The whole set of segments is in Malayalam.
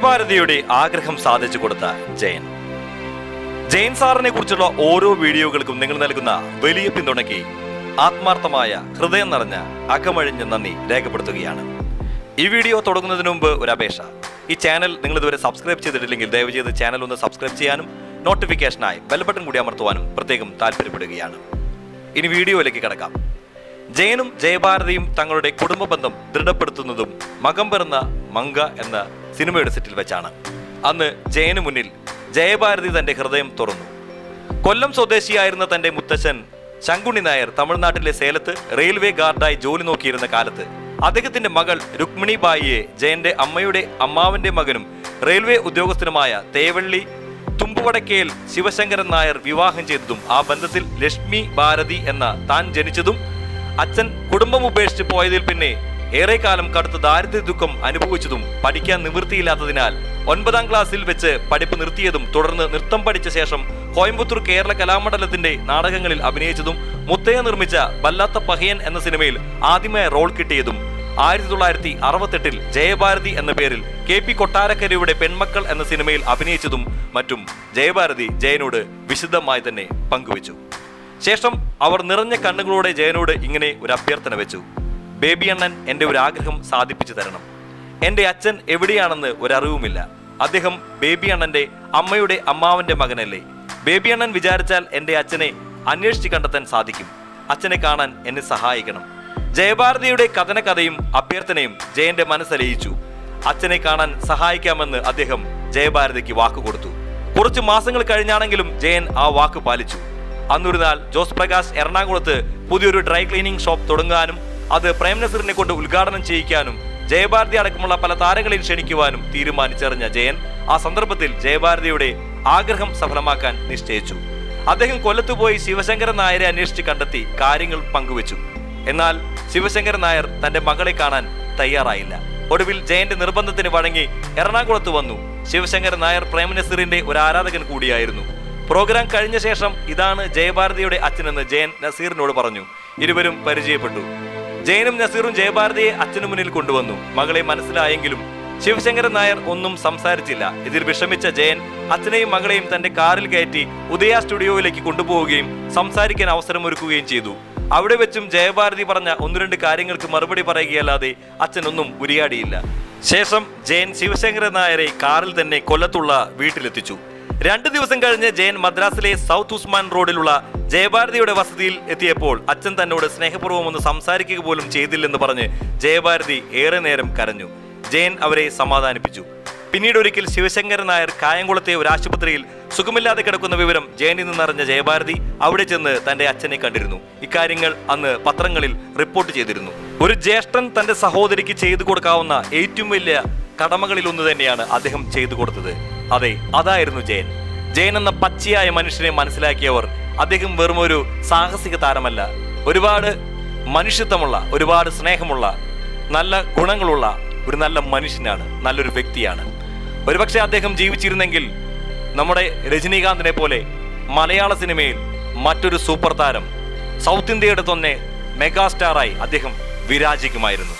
ജയഭാരതിയുടെ ആഗ്രഹം സാധിച്ചു കൊടുത്ത ജയൻ ജയൻ സാറിനെ കുറിച്ചുള്ള ഓരോ വീഡിയോകൾക്കും നിങ്ങൾ നൽകുന്ന വലിയ പിന്തുണയ്ക്ക് ആത്മാർത്ഥമായ ഹൃദയം നിറഞ്ഞ അകമഴിഞ്ഞ നന്ദി രേഖപ്പെടുത്തുകയാണ് ഈ വീഡിയോ തുടങ്ങുന്നതിന് മുമ്പ് ഒരു അപേക്ഷ ഈ ചാനൽ നിങ്ങൾ ഇതുവരെ സബ്സ്ക്രൈബ് ചെയ്തിട്ടില്ലെങ്കിൽ ദയവ് ചെയ്ത് ചാനൽ ഒന്ന് സബ്സ്ക്രൈബ് ചെയ്യാനും നോട്ടിഫിക്കേഷനായി ബെൽ ബട്ടൺ കൂടി അമർത്തുവാനും പ്രത്യേകം താല്പര്യപ്പെടുകയാണ് ഇനി വീഡിയോയിലേക്ക് കിടക്കാം ജയനും ജയഭാരതിയും തങ്ങളുടെ കുടുംബ ബന്ധം ദൃഢപ്പെടുത്തുന്നതും മകം പിറന്ന മങ്ക എന്ന സിനിമയുടെ സെറ്റിൽ വെച്ചാണ് അന്ന് ജയന് മുന്നിൽ ജയഭാരതി തന്റെ ഹൃദയം തുറന്നു കൊല്ലം സ്വദേശിയായിരുന്ന തന്റെ മുത്തച്ഛൻ ശങ്കുണ്ണി നായർ തമിഴ്നാട്ടിലെ സേലത്ത് റെയിൽവേ ഗാർഡായി ജോലി നോക്കിയിരുന്ന കാലത്ത് അദ്ദേഹത്തിന്റെ മകൾ രുക്മിണി ബായിയെ ജയന്റെ അമ്മയുടെ അമ്മാവന്റെ മകനും റെയിൽവേ ഉദ്യോഗസ്ഥനുമായ തേവള്ളി തുമ്പുവടക്കയിൽ ശിവശങ്കരൻ നായർ വിവാഹം ചെയ്തതും ആ ബന്ധത്തിൽ ലക്ഷ്മി ഭാരതി എന്ന താൻ ജനിച്ചതും അച്ഛൻ കുടുംബം ഉപേക്ഷിച്ച് പോയതിൽ പിന്നെ ഏറെക്കാലം കടുത്ത ദാരിദ്ര്യ ദുഃഖം അനുഭവിച്ചതും പഠിക്കാൻ നിവൃത്തിയില്ലാത്തതിനാൽ ഒൻപതാം ക്ലാസ്സിൽ വെച്ച് പഠിപ്പ് നിർത്തിയതും തുടർന്ന് നൃത്തം പഠിച്ച ശേഷം കോയമ്പത്തൂർ കേരള കലാമണ്ഡലത്തിന്റെ നാടകങ്ങളിൽ അഭിനയിച്ചതും മുത്തയ്യ നിർമ്മിച്ച വല്ലാത്ത പഹയൻ എന്ന സിനിമയിൽ ആദ്യമായി റോൾ കിട്ടിയതും ആയിരത്തി തൊള്ളായിരത്തി അറുപത്തെട്ടിൽ ജയഭാരതി എന്ന പേരിൽ കെ പി കൊട്ടാരക്കരയുടെ പെൺമക്കൾ എന്ന സിനിമയിൽ അഭിനയിച്ചതും മറ്റും ജയഭാരതി ജയനോട് വിശദമായി തന്നെ പങ്കുവച്ചു ശേഷം അവർ നിറഞ്ഞ കണ്ണുകളോടെ ജയനോട് ഇങ്ങനെ ഒരു അഭ്യർത്ഥന വെച്ചു ബേബി അണ്ണൻ എൻ്റെ ഒരു ആഗ്രഹം സാധിപ്പിച്ചു തരണം എൻ്റെ അച്ഛൻ എവിടെയാണെന്ന് ഒരറിവുമില്ല അദ്ദേഹം ബേബി അണ്ണന്റെ അമ്മയുടെ അമ്മാവന്റെ മകനല്ലേ ബേബി അണ്ണൻ വിചാരിച്ചാൽ എൻ്റെ അച്ഛനെ അന്വേഷിച്ച് കണ്ടെത്താൻ സാധിക്കും അച്ഛനെ കാണാൻ എന്നെ സഹായിക്കണം ജയഭാരതിയുടെ കഥന കഥയും അഭ്യർത്ഥനയും ജയന്റെ മനസ്സലിയിച്ചു അച്ഛനെ കാണാൻ സഹായിക്കാമെന്ന് അദ്ദേഹം ജയഭാരതിക്ക് വാക്ക് കൊടുത്തു കുറച്ച് മാസങ്ങൾ കഴിഞ്ഞാണെങ്കിലും ജയൻ ആ വാക്ക് പാലിച്ചു അന്നൊരു നാൾ ജോസ് പ്രകാശ് എറണാകുളത്ത് പുതിയൊരു ഡ്രൈ ക്ലീനിംഗ് ഷോപ്പ് തുടങ്ങാനും അത് പ്രേം നസീറിനെ കൊണ്ട് ഉദ്ഘാടനം ചെയ്യിക്കാനും ജയഭാരതി അടക്കമുള്ള പല താരങ്ങളെയും ക്ഷണിക്കുവാനും തീരുമാനിച്ചറിഞ്ഞ ജയൻ ആ സന്ദർഭത്തിൽ ജയഭാരതിയുടെ ആഗ്രഹം സഫലമാക്കാൻ നിശ്ചയിച്ചു അദ്ദേഹം കൊല്ലത്ത് പോയി ശിവശങ്കരൻ നായരെ അന്വേഷിച്ച് കണ്ടെത്തി കാര്യങ്ങൾ പങ്കുവച്ചു എന്നാൽ ശിവശങ്കരൻ നായർ തന്റെ മകളെ കാണാൻ തയ്യാറായില്ല ഒടുവിൽ ജയന്റെ നിർബന്ധത്തിന് വഴങ്ങി എറണാകുളത്ത് വന്നു ശിവശങ്കരൻ നായർ പ്രേം നസീറിന്റെ ഒരു ആരാധകൻ കൂടിയായിരുന്നു പ്രോഗ്രാം കഴിഞ്ഞ ശേഷം ഇതാണ് ജയഭാരതിയുടെ അച്ഛനെന്ന് ജയൻ നസീറിനോട് പറഞ്ഞു ഇരുവരും പരിചയപ്പെട്ടു ജയനും നസീറും ജയഭാരതിയെ അച്ഛനു മുന്നിൽ കൊണ്ടുവന്നു മകളെ മനസ്സിലായെങ്കിലും ശിവശങ്കരൻ നായർ ഒന്നും സംസാരിച്ചില്ല ഇതിൽ വിഷമിച്ച ജയൻ അച്ഛനെയും മകളെയും തന്റെ കാറിൽ കയറ്റി ഉദയ സ്റ്റുഡിയോയിലേക്ക് കൊണ്ടുപോവുകയും സംസാരിക്കാൻ അവസരമൊരുക്കുകയും ചെയ്തു അവിടെ വെച്ചും ജയഭാരതി പറഞ്ഞ ഒന്ന് രണ്ട് കാര്യങ്ങൾക്ക് മറുപടി പറയുകയല്ലാതെ അച്ഛനൊന്നും ഉരിയാടിയില്ല ശേഷം ജയൻ ശിവശങ്കരൻ നായരെ കാറിൽ തന്നെ കൊല്ലത്തുള്ള വീട്ടിലെത്തിച്ചു രണ്ടു ദിവസം കഴിഞ്ഞ് ജയൻ മദ്രാസിലെ സൗത്ത് ഉസ്മാൻ റോഡിലുള്ള ജയഭാരതിയുടെ വസതിയിൽ എത്തിയപ്പോൾ അച്ഛൻ തന്നോട് സ്നേഹപൂർവ്വം ഒന്ന് സംസാരിക്കുക പോലും ചെയ്തില്ലെന്ന് പറഞ്ഞ് ജയഭാരതി ഏറെ നേരം കരഞ്ഞു ജയൻ അവരെ സമാധാനിപ്പിച്ചു പിന്നീട് ഒരിക്കൽ ശിവശങ്കരൻ നായർ കായംകുളത്തെ ഒരു ആശുപത്രിയിൽ സുഖമില്ലാതെ കിടക്കുന്ന വിവരം ജയനിൽ നിന്നറിഞ്ഞ ജയഭാരതി അവിടെ ചെന്ന് തന്റെ അച്ഛനെ കണ്ടിരുന്നു ഇക്കാര്യങ്ങൾ അന്ന് പത്രങ്ങളിൽ റിപ്പോർട്ട് ചെയ്തിരുന്നു ഒരു ജ്യേഷ്ഠൻ തന്റെ സഹോദരിക്ക് ചെയ്തു കൊടുക്കാവുന്ന ഏറ്റവും വലിയ കടമകളിൽ ഒന്ന് തന്നെയാണ് അദ്ദേഹം ചെയ്തു കൊടുത്തത് അതെ അതായിരുന്നു ജയൻ ജയൻ എന്ന പച്ചയായ മനുഷ്യനെ മനസ്സിലാക്കിയവർ അദ്ദേഹം വെറും ഒരു സാഹസിക താരമല്ല ഒരുപാട് മനുഷ്യത്വമുള്ള ഒരുപാട് സ്നേഹമുള്ള നല്ല ഗുണങ്ങളുള്ള ഒരു നല്ല മനുഷ്യനാണ് നല്ലൊരു വ്യക്തിയാണ് ഒരുപക്ഷെ അദ്ദേഹം ജീവിച്ചിരുന്നെങ്കിൽ നമ്മുടെ രജനീകാന്തിനെ പോലെ മലയാള സിനിമയിൽ മറ്റൊരു സൂപ്പർ താരം സൗത്ത് ഇന്ത്യയുടെ തന്നെ മെഗാസ്റ്റാറായി അദ്ദേഹം വിരാജിക്കുമായിരുന്നു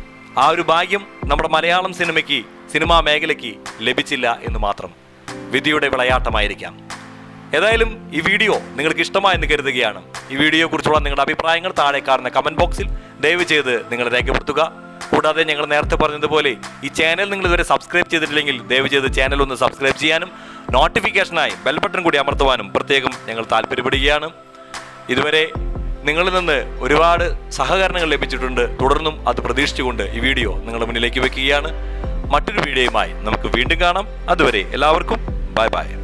ആ ഒരു ഭാഗ്യം നമ്മുടെ മലയാളം സിനിമയ്ക്ക് സിനിമാ മേഖലയ്ക്ക് ലഭിച്ചില്ല എന്ന് മാത്രം വിധിയുടെ വിളയാട്ടമായിരിക്കാം ഏതായാലും ഈ വീഡിയോ നിങ്ങൾക്ക് ഇഷ്ടമായെന്ന് കരുതുകയാണ് ഈ വീഡിയോയെ കുറിച്ചുള്ള നിങ്ങളുടെ അഭിപ്രായങ്ങൾ താഴെ കാണുന്ന കമന്റ് ബോക്സിൽ ദയവ് ചെയ്ത് നിങ്ങൾ രേഖപ്പെടുത്തുക കൂടാതെ ഞങ്ങൾ നേരത്തെ പറഞ്ഞതുപോലെ ഈ ചാനൽ നിങ്ങൾ ഇതുവരെ സബ്സ്ക്രൈബ് ചെയ്തിട്ടില്ലെങ്കിൽ ദയവ് ചെയ്ത് ചാനൽ ഒന്ന് സബ്സ്ക്രൈബ് ചെയ്യാനും നോട്ടിഫിക്കേഷനായി ബെൽ ബട്ടൺ കൂടി അമർത്തുവാനും പ്രത്യേകം ഞങ്ങൾ താല്പര്യപ്പെടുകയാണ് ഇതുവരെ നിങ്ങളിൽ നിന്ന് ഒരുപാട് സഹകരണങ്ങൾ ലഭിച്ചിട്ടുണ്ട് തുടർന്നും അത് പ്രതീക്ഷിച്ചുകൊണ്ട് ഈ വീഡിയോ നിങ്ങളുടെ മുന്നിലേക്ക് വെക്കുകയാണ് മറ്റൊരു വീഡിയോയുമായി നമുക്ക് വീണ്ടും കാണാം അതുവരെ എല്ലാവർക്കും ബൈ ബൈ